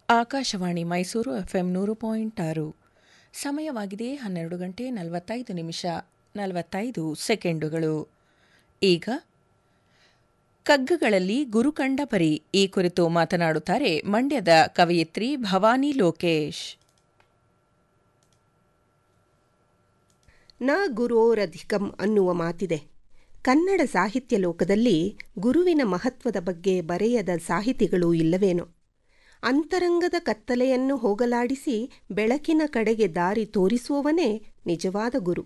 Akashvani Mysuru FM ನೂರು point ಆರು ಸಮಯವಾಗಿದೆ ಹನ್ನೆರಡು ಗಂಟೆ ನಲವತ್ತೈದು ನಿಮಿಷ ನಲವತ್ತೈದು ಸೆಕೆಂಡುಗಳು ಈಗ ಕಗ್ಗಗಳಲ್ಲಿ ಗುರುಕಂಡ ಪರಿ ಈ ಕುರಿತು ಮಾತನಾಡುತ್ತಾರೆ ಮಂಡ್ಯದ ಕವಯಿತ್ರಿ ಭವಾನಿ ಲೋಕೇಶ್ ನ ಗುರೋರಧಿಕಂ ಅನ್ನುವ ಮಾತಿದೆ ಕನ್ನಡ ಸಾಹಿತ್ಯ ಲೋಕದಲ್ಲಿ ಗುರುವಿನ ಮಹತ್ವದ ಬಗ್ಗೆ ಬರೆಯದ ಸಾಹಿತಿಗಳು ಇಲ್ಲವೇನೋ ಅಂತರಂಗದ ಕತ್ತಲೆಯನ್ನು ಹೋಗಲಾಡಿಸಿ ಬೆಳಕಿನ ಕಡೆಗೆ ದಾರಿ ತೋರಿಸುವವನೇ ನಿಜವಾದ ಗುರು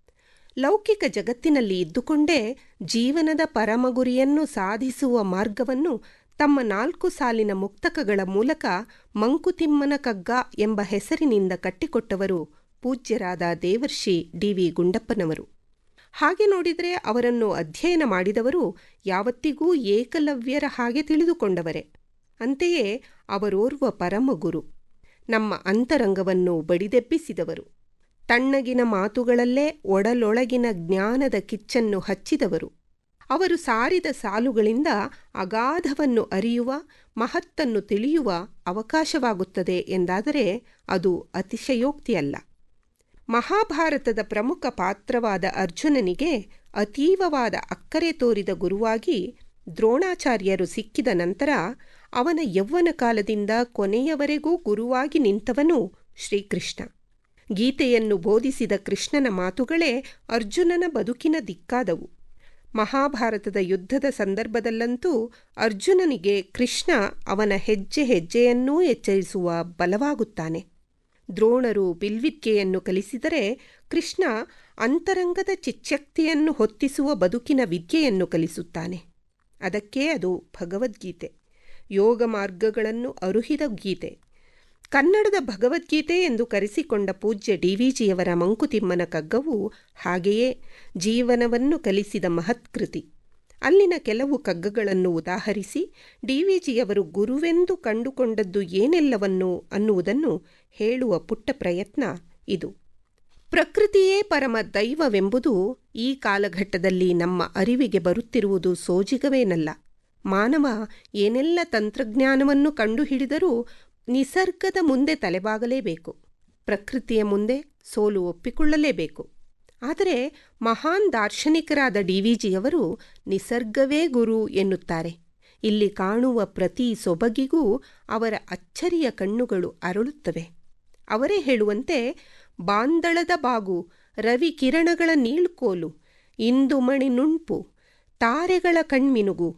ಲೌಕಿಕ ಜಗತ್ತಿನಲ್ಲಿ ಇದ್ದುಕೊಂಡೇ ಜೀವನದ ಪರಮಗುರಿಯನ್ನು ಸಾಧಿಸುವ ಮಾರ್ಗವನ್ನು ತಮ್ಮ ನಾಲ್ಕು ಸಾಲಿನ ಮುಕ್ತಕಗಳ ಮೂಲಕ ಮಂಕುತಿಮ್ಮನ ಕಗ್ಗ ಎಂಬ ಹೆಸರಿನಿಂದ ಕಟ್ಟಿಕೊಟ್ಟವರು ಪೂಜ್ಯರಾದ ದೇವರ್ಷಿ ಡಿ ವಿ ಗುಂಡಪ್ಪನವರು ಹಾಗೆ ನೋಡಿದರೆ ಅವರನ್ನು ಅಧ್ಯಯನ ಮಾಡಿದವರು ಯಾವತ್ತಿಗೂ ಏಕಲವ್ಯರ ಹಾಗೆ ತಿಳಿದುಕೊಂಡವರೇ ಅಂತೆಯೇ ಅವರೋರ್ವ ಪರಮಗುರು ನಮ್ಮ ಅಂತರಂಗವನ್ನು ಬಡಿದೆಬ್ಬಿಸಿದವರು ತಣ್ಣಗಿನ ಮಾತುಗಳಲ್ಲೇ ಒಡಲೊಳಗಿನ ಜ್ಞಾನದ ಕಿಚ್ಚನ್ನು ಹಚ್ಚಿದವರು ಅವರು ಸಾರಿದ ಸಾಲುಗಳಿಂದ ಅಗಾಧವನ್ನು ಅರಿಯುವ ಮಹತ್ತನ್ನು ತಿಳಿಯುವ ಅವಕಾಶವಾಗುತ್ತದೆ ಎಂದಾದರೆ ಅದು ಅತಿಶಯೋಕ್ತಿಯಲ್ಲ ಮಹಾಭಾರತದ ಪ್ರಮುಖ ಪಾತ್ರವಾದ ಅರ್ಜುನನಿಗೆ ಅತೀವವಾದ ಅಕ್ಕರೆ ತೋರಿದ ಗುರುವಾಗಿ ದ್ರೋಣಾಚಾರ್ಯರು ಸಿಕ್ಕಿದ ನಂತರ ಅವನ ಯೌವನ ಕಾಲದಿಂದ ಕೊನೆಯವರೆಗೂ ಗುರುವಾಗಿ ನಿಂತವನು ಶ್ರೀಕೃಷ್ಣ ಗೀತೆಯನ್ನು ಬೋಧಿಸಿದ ಕೃಷ್ಣನ ಮಾತುಗಳೇ ಅರ್ಜುನನ ಬದುಕಿನ ದಿಕ್ಕಾದವು ಮಹಾಭಾರತದ ಯುದ್ಧದ ಸಂದರ್ಭದಲ್ಲಂತೂ ಅರ್ಜುನನಿಗೆ ಕೃಷ್ಣ ಅವನ ಹೆಜ್ಜೆ ಹೆಜ್ಜೆಯನ್ನೂ ಎಚ್ಚರಿಸುವ ಬಲವಾಗುತ್ತಾನೆ ದ್ರೋಣರು ಬಿಲ್ವಿದ್ಯೆಯನ್ನು ಕಲಿಸಿದರೆ ಕೃಷ್ಣ ಅಂತರಂಗದ ಚಿಚ್ಚಕ್ತಿಯನ್ನು ಹೊತ್ತಿಸುವ ಬದುಕಿನ ವಿದ್ಯೆಯನ್ನು ಕಲಿಸುತ್ತಾನೆ ಅದಕ್ಕೆ ಅದು ಭಗವದ್ಗೀತೆ ಯೋಗ ಮಾರ್ಗಗಳನ್ನು ಅರುಹಿದ ಗೀತೆ ಕನ್ನಡದ ಭಗವದ್ಗೀತೆ ಎಂದು ಕರೆಸಿಕೊಂಡ ಪೂಜ್ಯ ಡಿವಿಜಿಯವರ ಮಂಕುತಿಮ್ಮನ ಕಗ್ಗವು ಹಾಗೆಯೇ ಜೀವನವನ್ನು ಕಲಿಸಿದ ಮಹತ್ಕೃತಿ ಅಲ್ಲಿನ ಕೆಲವು ಕಗ್ಗಗಳನ್ನು ಉದಾಹರಿಸಿ ಡಿವಿಜಿಯವರು ಗುರುವೆಂದು ಕಂಡುಕೊಂಡದ್ದು ಏನೆಲ್ಲವನ್ನು ಅನ್ನುವುದನ್ನು ಹೇಳುವ ಪುಟ್ಟ ಪ್ರಯತ್ನ ಇದು ಪ್ರಕೃತಿಯೇ ಪರಮ ದೈವವೆಂಬುದು ಈ ಕಾಲಘಟ್ಟದಲ್ಲಿ ನಮ್ಮ ಅರಿವಿಗೆ ಬರುತ್ತಿರುವುದು ಸೋಜಿಗವೇನಲ್ಲ ಮಾನವ ಏನೆಲ್ಲ ತಂತ್ರಜ್ಞಾನವನ್ನು ಕಂಡುಹಿಡಿದರೂ ನಿಸರ್ಗದ ಮುಂದೆ ತಲೆಬಾಗಲೇಬೇಕು ಪ್ರಕೃತಿಯ ಮುಂದೆ ಸೋಲು ಒಪ್ಪಿಕೊಳ್ಳಲೇಬೇಕು ಆದರೆ ಮಹಾನ್ ದಾರ್ಶನಿಕರಾದ ಡಿವಿಜಿಯವರು ನಿಸರ್ಗವೇ ಗುರು ಎನ್ನುತ್ತಾರೆ ಇಲ್ಲಿ ಕಾಣುವ ಪ್ರತಿ ಸೊಬಗಿಗೂ ಅವರ ಅಚ್ಚರಿಯ ಕಣ್ಣುಗಳು ಅರಳುತ್ತವೆ ಅವರೇ ಹೇಳುವಂತೆ ಬಾಂದಳದ ಬಾಗು ರವಿ ಕಿರಣಗಳ ನೀಳ್ಕೋಲು ಇಂದು ಮಣಿ ನುಣ್ಪು ತಾರೆಗಳ ಕಣ್ಮಿನುಗು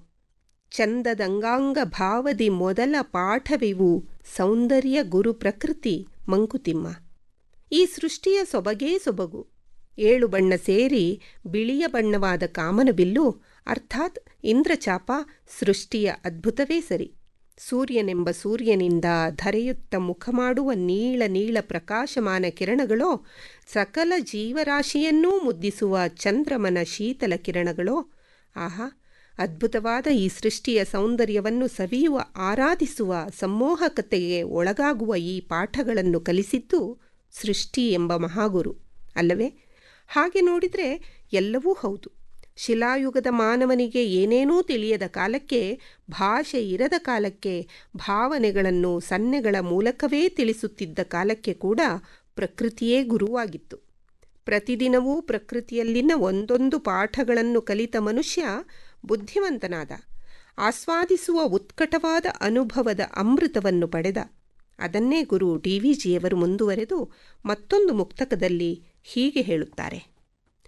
ಚಂದದಂಗಾಂಗ ಭಾವದಿ ಮೊದಲ ಪಾಠವಿವು ಸೌಂದರ್ಯ ಗುರು ಪ್ರಕೃತಿ ಮಂಕುತಿಮ್ಮ ಈ ಸೃಷ್ಟಿಯ ಸೊಬಗೇ ಸೊಬಗು ಏಳು ಬಣ್ಣ ಸೇರಿ ಬಿಳಿಯ ಬಣ್ಣವಾದ ಕಾಮನಬಿಲ್ಲು ಅರ್ಥಾತ್ ಇಂದ್ರಚಾಪ ಸೃಷ್ಟಿಯ ಅದ್ಭುತವೇ ಸರಿ ಸೂರ್ಯನೆಂಬ ಸೂರ್ಯನಿಂದ ಧರೆಯುತ್ತ ಮುಖ ಮಾಡುವ ನೀಳ ನೀಳ ಪ್ರಕಾಶಮಾನ ಕಿರಣಗಳೋ ಸಕಲ ಜೀವರಾಶಿಯನ್ನೂ ಮುದ್ದಿಸುವ ಚಂದ್ರಮನ ಶೀತಲ ಕಿರಣಗಳೋ ಆಹಾ ಅದ್ಭುತವಾದ ಈ ಸೃಷ್ಟಿಯ ಸೌಂದರ್ಯವನ್ನು ಸವಿಯುವ ಆರಾಧಿಸುವ ಸಮ್ಮೋಹಕತೆಗೆ ಒಳಗಾಗುವ ಈ ಪಾಠಗಳನ್ನು ಕಲಿಸಿದ್ದು ಸೃಷ್ಟಿ ಎಂಬ ಮಹಾಗುರು ಅಲ್ಲವೇ ಹಾಗೆ ನೋಡಿದರೆ ಎಲ್ಲವೂ ಹೌದು ಶಿಲಾಯುಗದ ಮಾನವನಿಗೆ ಏನೇನೂ ತಿಳಿಯದ ಕಾಲಕ್ಕೆ ಭಾಷೆ ಇರದ ಕಾಲಕ್ಕೆ ಭಾವನೆಗಳನ್ನು ಸನ್ನೆಗಳ ಮೂಲಕವೇ ತಿಳಿಸುತ್ತಿದ್ದ ಕಾಲಕ್ಕೆ ಕೂಡ ಪ್ರಕೃತಿಯೇ ಗುರುವಾಗಿತ್ತು ಪ್ರತಿದಿನವೂ ಪ್ರಕೃತಿಯಲ್ಲಿನ ಒಂದೊಂದು ಪಾಠಗಳನ್ನು ಕಲಿತ ಮನುಷ್ಯ ಬುದ್ಧಿವಂತನಾದ ಆಸ್ವಾದಿಸುವ ಉತ್ಕಟವಾದ ಅನುಭವದ ಅಮೃತವನ್ನು ಪಡೆದ ಅದನ್ನೇ ಗುರು ಡಿ ವಿ ಜಿಯವರು ಮುಂದುವರೆದು ಮತ್ತೊಂದು ಮುಕ್ತಕದಲ್ಲಿ ಹೀಗೆ ಹೇಳುತ್ತಾರೆ